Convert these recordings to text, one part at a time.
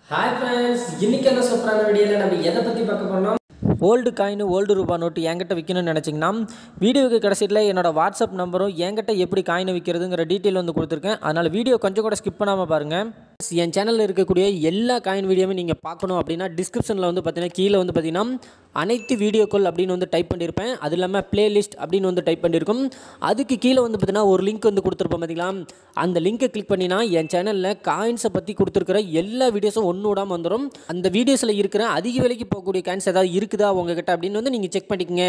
hi friends இன்னைக்கு என்ன சூப்பரான வீடியோவில் நம்ம எதை பற்றி பார்க்க போறோம்னா ஓல்டு காயின் ஓல்டு ரூபா நோட்டு என்கிட்ட விற்கணும்னு நினச்சிங்கன்னா வீடியோக்கு கடைசியில் என்னோட வாட்ஸ்அப் நம்பரும் என்கிட்ட எப்படி காயினை விற்கிறதுங்கிற டீட்டெயில் வந்து கொடுத்துருக்கேன் அதனால் வீடியோ கொஞ்சம் கூட ஸ்கிப் பண்ணாமல் பாருங்கள் என் சேனலில் இருக்கக்கூடிய எல்லா காயின் வீடியோவும் நீங்கள் பார்க்கணும் அப்படின்னா டிஸ்கிரிப்ஷனில் வந்து பார்த்தீங்கன்னா கீழே வந்து பார்த்தீங்கன்னா அனைத்து வீடியோக்கள் அப்படின்னு வந்து டைப் பண்ணியிருப்பேன் அது இல்லாமல் பிளேலிஸ்ட் அப்படின்னு வந்து டைப் பண்ணியிருக்கும் அதுக்கு கீழே வந்து பார்த்தீங்கன்னா ஒரு லிங்க் வந்து கொடுத்துருப்போம் பார்த்தீங்களா அந்த லிங்கை கிளிக் பண்ணினா என் சேனலில் காயின்ஸை பற்றி கொடுத்துருக்கிற எல்லா வீடியோஸும் ஒன்று விடாமல் வந்துடும் அந்த வீடியோஸில் இருக்கிற அதிக விலைக்கு போகக்கூடிய காயின்ஸ் ஏதாவது இருக்குதா உங்ககிட்ட அப்படின்னு வந்து நீங்கள் செக் பண்ணிக்கங்க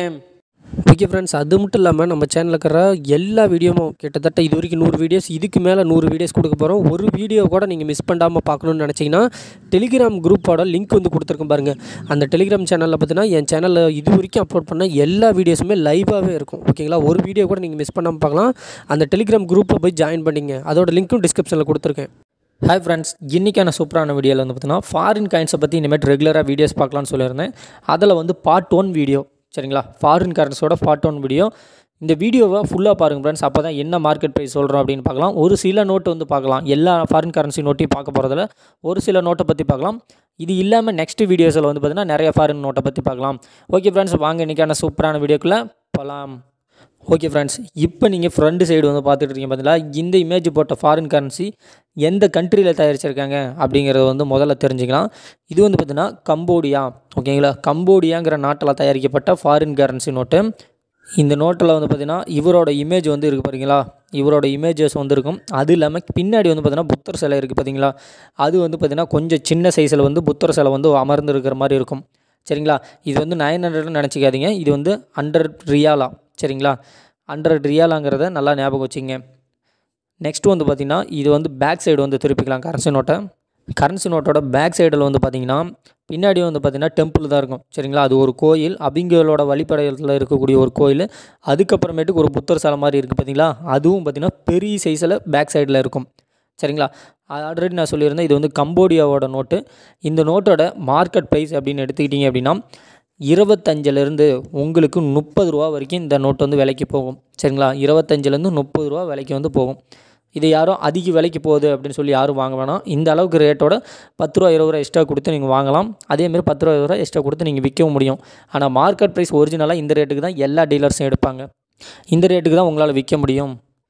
ஓகே ஃப்ரெண்ட்ஸ் அது மட்டும் இல்லாமல் நம்ம சேனலில் இருக்கிற எல்லா வீடியோவும் கிட்டத்தட்ட இது வரைக்கும் நூறு வீடியோஸ் இதுக்கு மேலே நூறு வீடியோஸ் கொடுக்க போகிறோம் ஒரு வீடியோ கூட நீங்கள் மிஸ் பண்ணாமல் பார்க்கணுன்னு நினச்சிங்கன்னா டெலிகிராம் குரூப்போட லிங்க் வந்து கொடுத்துருக்கேன் பாருங்கள் அந்த டெலிகிராம் சேனலில் பார்த்தீங்கன்னா என் சேனலில் இது வரைக்கும் அப்லோட் பண்ண எல்லா வீடியோஸுமே லைவாகவே இருக்கும் ஓகேங்களா ஒரு வீடியோ கூட நீங்கள் மிஸ் பண்ணாமல் பார்க்கலாம் அந்த டெலிகிராம் குரூப்பில் போய் ஜாயின் பண்ணிங்க அதோட லிங்க்கும் டிஸ்கிரிப்ஷனில் கொடுத்துருக்கேன் ஹாய் ஃப்ரெண்ட்ஸ் இன்றைக்கான சூப்பரான வீடியோவில் வந்து பார்த்தீங்கன்னா ஃபாரின் காயின்ஸை பற்றி இனிமேல் ரெகுலராக வீடியோஸ் பார்க்கலாம்னு சொல்லியிருந்தேன் அதில் வந்து பார்ட் ஒன் வீடியோ சரிங்களா ஃபாரின் கரன்ஸோட பார்ட் ஒன் வீடியோ இந்த வீடியோவை ஃபுல்லாக பாருங்கள் ஃப்ரெண்ட்ஸ் அப்போ தான் என்ன மார்க்கெட் ப்ரைஸ் சொல்கிறோம் அப்படின்னு பார்க்கலாம் ஒரு சில நோட்டு வந்து பார்க்கலாம் எல்லா ஃபாரின் கரன்சி நோட்டையும் பார்க்க போகிறதுல ஒரு சில நோட்டை பற்றி பார்க்கலாம் இது இல்லாமல் நெக்ஸ்ட் வீடியோஸில் வந்து பார்த்திங்கன்னா நிறைய ஃபாரின் நோட்டை பற்றி பார்க்கலாம் ஓகே ஃப்ரெண்ட்ஸ் வாங்க இன்றைக்கான சூப்பரான வீடியோக்குள்ளே போகலாம் ஓகே ஃப்ரெண்ட்ஸ் இப்போ நீங்கள் ஃப்ரண்ட் சைடு வந்து பார்த்துட்டு இருக்கீங்க பார்த்தீங்களா இந்த இமேஜ் போட்ட ஃபாரின் கரன்சி எந்த கண்ட்ரியில் தயாரிச்சிருக்காங்க அப்படிங்கிறத வந்து முதல்ல தெரிஞ்சுக்கலாம் இது வந்து பார்த்தீங்கன்னா கம்போடியா ஓகேங்களா கம்போடியாங்கிற நாட்டில் தயாரிக்கப்பட்ட ஃபாரின் கரன்சி நோட்டு இந்த நோட்டில் வந்து பார்த்திங்கன்னா இவரோட இமேஜ் வந்து இருக்குது பாருங்களா இவரோட இமேஜஸ் வந்து இருக்கும் அது இல்லாமல் பின்னாடி வந்து பார்த்திங்கன்னா புத்தர் சிலை இருக்குது பார்த்தீங்களா அது வந்து பார்த்திங்கன்னா கொஞ்சம் சின்ன சைஸில் வந்து புத்தர் சிலை வந்து அமர்ந்து இருக்கிற மாதிரி இருக்கும் சரிங்களா இது வந்து நைன் ஹண்ட்ரட்னு நினச்சிக்காதீங்க இது வந்து ஹண்ட்ரட் ரியாலா சரிங்களா ஹண்ட்ரட் ரியாலாங்கிறத நல்லா ஞாபகம் வச்சுங்க நெக்ஸ்ட் வந்து பார்த்திங்கன்னா இது வந்து பேக் சைடு வந்து திருப்பிக்கலாம் கரன்சி நோட்டை கரன்சி நோட்டோட பேக் சைடில் வந்து பார்த்திங்கன்னா பின்னாடி வந்து பார்த்திங்கன்னா டெம்பிள் தான் இருக்கும் சரிங்களா அது ஒரு கோயில் அபிங்களோட வழிபடையில் இருக்கக்கூடிய ஒரு கோயில் அதுக்கப்புறமேட்டுக்கு ஒரு புத்தர் சிலை மாதிரி இருக்குது பார்த்தீங்களா அதுவும் பார்த்திங்கன்னா பெரிய சைஸில் பேக் சைடில் இருக்கும் சரிங்களா ஆல்ரெடி நான் சொல்லியிருந்தேன் இது வந்து கம்போடியாவோட நோட்டு இந்த நோட்டோட மார்க்கெட் ப்ரைஸ் அப்படின்னு எடுத்துக்கிட்டிங்க அப்படின்னா இருபத்தஞ்சிலேருந்து உங்களுக்கு முப்பது ரூபா வரைக்கும் இந்த நோட்டு வந்து விலைக்கு போகும் சரிங்களா இருபத்தஞ்சிலேருந்து முப்பது ரூபா விலைக்கு வந்து போகும் இது யாரும் அதிக விலைக்கு போகுது அப்படின்னு சொல்லி யாரும் வாங்க வேணாம் இந்த அளவுக்கு ரேட்டோட பத்து ரூபா இருபது ரூபா எக்ஸ்ட்ரா கொடுத்து நீங்கள் வாங்கலாம் அதேமாரி பத்து ரூபா இருபது ரூபா எக்ஸ்ட்ரா கொடுத்து நீங்கள் விற்கவும் முடியும் ஆனால் மார்க்கெட் ப்ரைஸ் ஒரிஜினலாக இந்த ரேட்டுக்கு தான் எல்லா டீலர்ஸும் எடுப்பாங்க இந்த ரேட்டுக்கு தான் உங்களால் விற்க முடியும்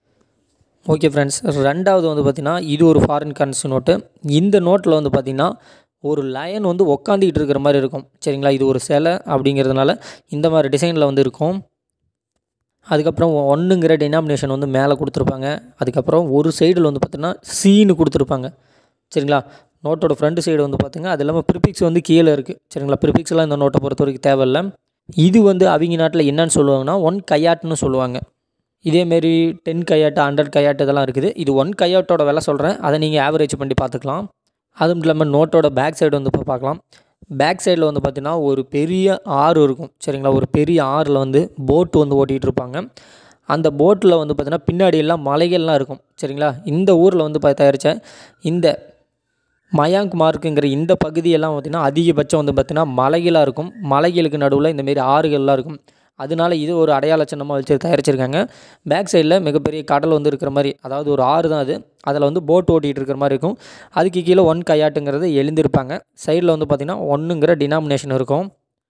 ஓகே ஃப்ரெண்ட்ஸ் ரெண்டாவது வந்து பார்த்திங்கன்னா இது ஒரு ஃபாரின் கரன்சி நோட்டு இந்த நோட்டில் வந்து பார்த்திங்கன்னா ஒரு லயன் வந்து உக்காந்துக்கிட்டு இருக்கிற மாதிரி இருக்கும் சரிங்களா இது ஒரு சிலை அப்படிங்கிறதுனால இந்த மாதிரி டிசைனில் வந்து இருக்கும் அதுக்கப்புறம் ஒன்றுங்கிற டினாமினேஷன் வந்து மேலே கொடுத்துருப்பாங்க அதுக்கப்புறம் ஒரு சைடில் வந்து பார்த்திங்கன்னா சீனு கொடுத்துருப்பாங்க சரிங்களா நோட்டோட ஃப்ரண்ட் சைடு வந்து பார்த்திங்க அது இல்லாமல் ப்ரிபிக்ஸ் வந்து கீழே இருக்குது சரிங்களா ப்ரிபிக்ஸ்லாம் இந்த நோட்டை பொறுத்த வரைக்கும் தேவையில்லை இது வந்து அவங்க நாட்டில் என்னன்னு சொல்லுவாங்கன்னா ஒன் கையாட்டுன்னு சொல்லுவாங்க இதேமாரி டென் கையாட்டு ஹண்ட்ரட் கையாட்டு இதெல்லாம் இருக்குது இது ஒன் கையாட்டோட விலை சொல்கிறேன் அதை நீங்கள் ஆவரேஜ் பண்ணி பார்த்துக்கலாம் அதுவும் இல்லாமல் நோட்டோட பேக் சைடு வந்து இப்போ பார்க்கலாம் பேக் சைடில் வந்து பார்த்திங்கன்னா ஒரு பெரிய ஆறு இருக்கும் சரிங்களா ஒரு பெரிய ஆறில் வந்து போட்டு வந்து ஓட்டிகிட்டு இருப்பாங்க அந்த போட்டில் வந்து பார்த்திங்கன்னா பின்னாடி எல்லாம் மலைகள்லாம் இருக்கும் சரிங்களா இந்த ஊரில் வந்து பா- தயாரித்த இந்த மயாங்க் மார்க்குங்கிற இந்த பகுதியெல்லாம் பார்த்திங்கன்னா அதிகபட்சம் வந்து பார்த்திங்கன்னா மலைகளாக இருக்கும் மலைகளுக்கு நடுவில் இந்தமாரி ஆறுகள்லாம் இருக்கும் அதனால இது ஒரு அடையாள சின்னமாக வச்சு தயாரிச்சிருக்காங்க பேக் சைடில் மிகப்பெரிய கடல் வந்து இருக்கிற மாதிரி அதாவது ஒரு ஆறு தான் அது அதில் வந்து போட் ஓட்டிகிட்டு இருக்கிற மாதிரி இருக்கும் அதுக்கு கீழே ஒன் கையாட்டுங்கிறது எழுந்திருப்பாங்க சைடில் வந்து பார்த்திங்கன்னா ஒன்றுங்கிற டினாமினேஷன் இருக்கும்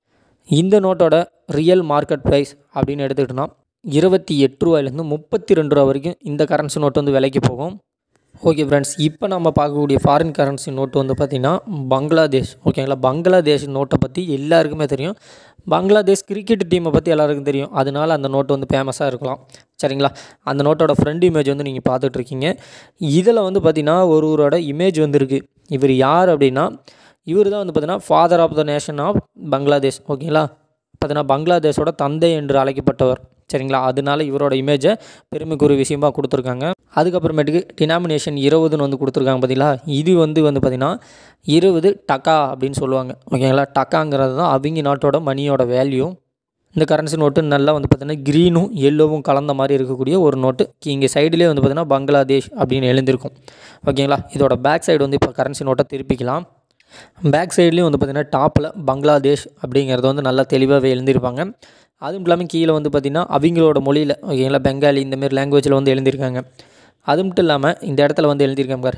இந்த நோட்டோட ரியல் மார்க்கெட் ப்ரைஸ் அப்படின்னு எடுத்துக்கிட்டோம்னா இருபத்தி எட்டு ரூபாயிலேருந்து முப்பத்தி ரெண்டு ரூபா வரைக்கும் இந்த கரன்சி நோட்டு வந்து விலைக்கு போகும் ஓகே ஃப்ரெண்ட்ஸ் இப்போ நம்ம பார்க்கக்கூடிய ஃபாரின் கரன்சி நோட்டு வந்து பார்த்திங்கன்னா பங்களாதேஷ் ஓகேங்களா பங்களாதேஷ் நோட்டை பற்றி எல்லாருக்குமே தெரியும் பங்களாதேஷ் கிரிக்கெட் டீமை பற்றி எல்லாருக்கும் தெரியும் அதனால அந்த நோட்டு வந்து ஃபேமஸாக இருக்கலாம் சரிங்களா அந்த நோட்டோட ஃப்ரண்ட் இமேஜ் வந்து நீங்கள் பார்த்துட்ருக்கீங்க இதில் வந்து பார்த்திங்கன்னா ஒருவரோட இமேஜ் வந்துருக்கு இவர் யார் அப்படின்னா இவர் தான் வந்து பார்த்தீங்கன்னா father of the nation of Bangladesh ஓகேங்களா பார்த்தீங்கன்னா பங்களாதேஷோட தந்தை என்று அழைக்கப்பட்டவர் சரிங்களா அதனால இவரோட இமேஜை பெருமைக்குரிய விஷயமா கொடுத்துருக்காங்க அதுக்கப்புறமேட்டுக்கு டினாமினேஷன் இருபதுன்னு வந்து கொடுத்துருக்காங்க பார்த்தீங்களா இது வந்து வந்து பார்த்திங்கன்னா இருபது டக்கா அப்படின்னு சொல்லுவாங்க ஓகேங்களா டக்காங்கிறது தான் அவங்க நாட்டோட மணியோட வேல்யூ இந்த கரன்சி நோட்டு நல்லா வந்து பார்த்திங்கன்னா க்ரீனும் எல்லோவும் கலந்த மாதிரி இருக்கக்கூடிய ஒரு நோட்டு இங்கே சைடுலேயே வந்து பார்த்திங்கன்னா பங்களாதேஷ் அப்படின்னு எழுந்திருக்கும் ஓகேங்களா இதோட பேக் சைடு வந்து இப்போ கரன்சி நோட்டை திருப்பிக்கலாம் பேக் சைட்லேயும் வந்து பார்த்திங்கன்னா டாப்பில் பங்களாதேஷ் அப்படிங்கிறது வந்து நல்லா தெளிவாகவே எழுந்திருப்பாங்க அதுவும் இல்லாமல் கீழே வந்து பார்த்திங்கன்னா அவங்களோட மொழியில் ஓகேங்களா பெங்காலி இந்தமாரி லாங்குவேஜில் வந்து எழுதியிருக்காங்க அது மட்டும் இல்லாமல் இந்த இடத்துல வந்து எழுதியிருக்காங்க பாரு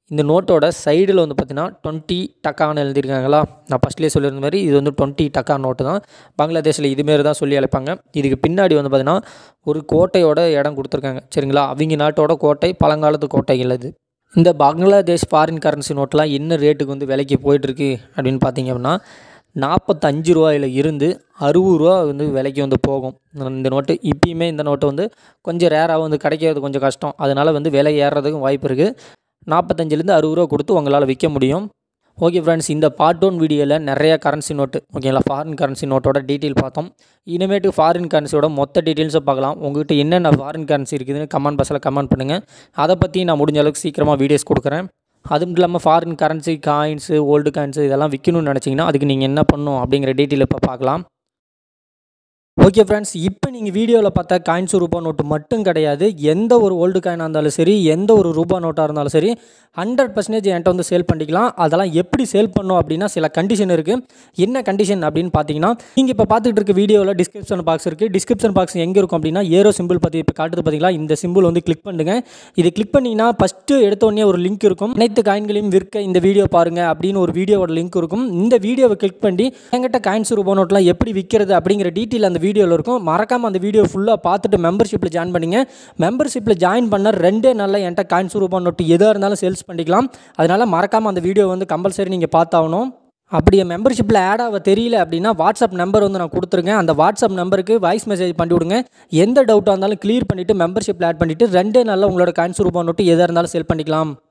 இந்த நோட்டோட சைடில் வந்து பார்த்தீங்கன்னா டுவெண்ட்டி டக்கான்னு எழுதியிருக்காங்களா நான் ஃபஸ்ட்லேயே சொல்லியிருந்த மாதிரி இது வந்து டுவெண்ட்டி டக்கா நோட்டு தான் பங்களாதேஷில் இதுமாரி தான் சொல்லி அழைப்பாங்க இதுக்கு பின்னாடி வந்து பார்த்தீங்கன்னா ஒரு கோட்டையோட இடம் கொடுத்துருக்காங்க சரிங்களா அவங்க நாட்டோட கோட்டை பழங்காலத்து கோட்டைகள் இது இந்த பங்களாதேஷ் ஃபாரின் கரன்சி நோட்டெலாம் என்ன ரேட்டுக்கு வந்து விலைக்கு போயிட்டுருக்கு அப்படின்னு பார்த்தீங்க அப்படின்னா நாற்பத்தஞ்சு ரூபாயில் இருந்து அறுபது ரூபா வந்து விலைக்கு வந்து போகும் இந்த நோட்டு இப்பயுமே இந்த நோட்டு வந்து கொஞ்சம் ரேராக வந்து கிடைக்கிறது கொஞ்சம் கஷ்டம் அதனால் வந்து விலை ஏறுறதுக்கும் வாய்ப்பு இருக்குது நாற்பத்தஞ்சிலேருந்து அறுபது ரூபா கொடுத்து உங்களால் விற்க முடியும் ஓகே ஃப்ரெண்ட்ஸ் இந்த பார்ட் ஒன் வீடியோவில் நிறைய கரன்சி நோட்டு ஓகேங்களா ஃபாரின் கரன்சி நோட்டோட டீட்டெயில் பார்த்தோம் இனிமேட்டு ஃபாரின் கரன்சியோட மொத்த டீட்டெயில்ஸை பார்க்கலாம் உங்கள்கிட்ட என்னென்ன ஃபாரின் கரன்சி இருக்குதுன்னு கமெண்ட் பாக்ஸில் கமெண்ட் பண்ணுங்கள் அதை பற்றி நான் முடிஞ்ச அளவுக்கு சீக்கிரமாக வீடியோஸ் கொடுக்குறேன் அதுவும் இல்லாமல் foreign currency coins old coins இதெல்லாம் விற்கணும்னு நினச்சிங்கன்னா அதுக்கு நீங்கள் என்ன பண்ணணும் அப்படிங்கிற டீட்டெயில் இப்போ பார்க்கலாம் ஓகே ஃப்ரெண்ட்ஸ் இப்போ நீங்கள் வீடியோவில் பார்த்தா காயின்ஸ் ரூபா நோட்டு மட்டும் கிடையாது எந்த ஒரு ஓல்டு காயினாக இருந்தாலும் சரி எந்த ஒரு ரூபா நோட்டாக இருந்தாலும் சரி ஹண்ட்ரட் பர்சன்டேஜ் என்கிட்ட வந்து சேல் பண்ணிக்கலாம் அதெல்லாம் எப்படி சேல் பண்ணோம் அப்படின்னா சில கண்டிஷன் இருக்குது என்ன கண்டிஷன் அப்படின்னு பார்த்தீங்கன்னா நீங்கள் இப்போ பார்த்துட்டு இருக்க வீடியோவில் டிஸ்கிரிப்ஷன் பாக்ஸ் இருக்குது டிஸ்கிரிப்ஷன் பாக்ஸ் எங்கே இருக்கும் அப்படின்னா ஏரோ சிம்பிள் பற்றி இப்போ காட்டுது பார்த்தீங்களா இந்த சிம்பிள் வந்து கிளிக் பண்ணுங்க இது கிளிக் பண்ணிங்கன்னா ஃபஸ்ட்டு எடுத்தோடனே ஒரு லிங்க் இருக்கும் அனைத்து காயின்களையும் விற்க இந்த வீடியோ பாருங்கள் அப்படின்னு ஒரு வீடியோவோட லிங்க் இருக்கும் இந்த வீடியோவை கிளிக் பண்ணி என்கிட்ட காயின்ஸ் ரூபா நோட்லாம் எப்படி விற்கிறது அப்படிங்கிற டீட்டெயில் அந்த வீடியோவில் இருக்கும் மறக்காமல் அந்த வீடியோ ஃபுல்லாக பார்த்துட்டு மெம்பர்ஷிப்பில் ஜாயின் பண்ணிங்க மெம்பர்ஷிப்பில் ஜாயின் பண்ண ரெண்டே நாளில் என்கிட்ட காயின்ஸ் ரூபா நோட்டு எதாக இருந்தாலும் சேல்ஸ் பண்ணிக்கலாம் அதனால் மறக்காமல் அந்த வீடியோ வந்து கம்பல்சரி நீங்கள் பார்த்தாகணும் அப்படி என் மெம்பர்ஷிப்பில் ஆட் ஆக தெரியல அப்படின்னா வாட்ஸ்அப் நம்பர் வந்து நான் கொடுத்துருக்கேன் அந்த வாட்ஸ்அப் நம்பருக்கு வாய்ஸ் மெசேஜ் பண்ணி விடுங்க எந்த டவுட்டாக இருந்தாலும் கிளியர் பண்ணிவிட்டு மெம்பர்ஷிப்பில் ஆட் பண்ணிவிட்டு ரெண்டே நாளில் உங்களோட காயின்ஸ் ரூபா நோட்டு எதாக இருந்தாலும் சேல் பண்ணிக்கலாம்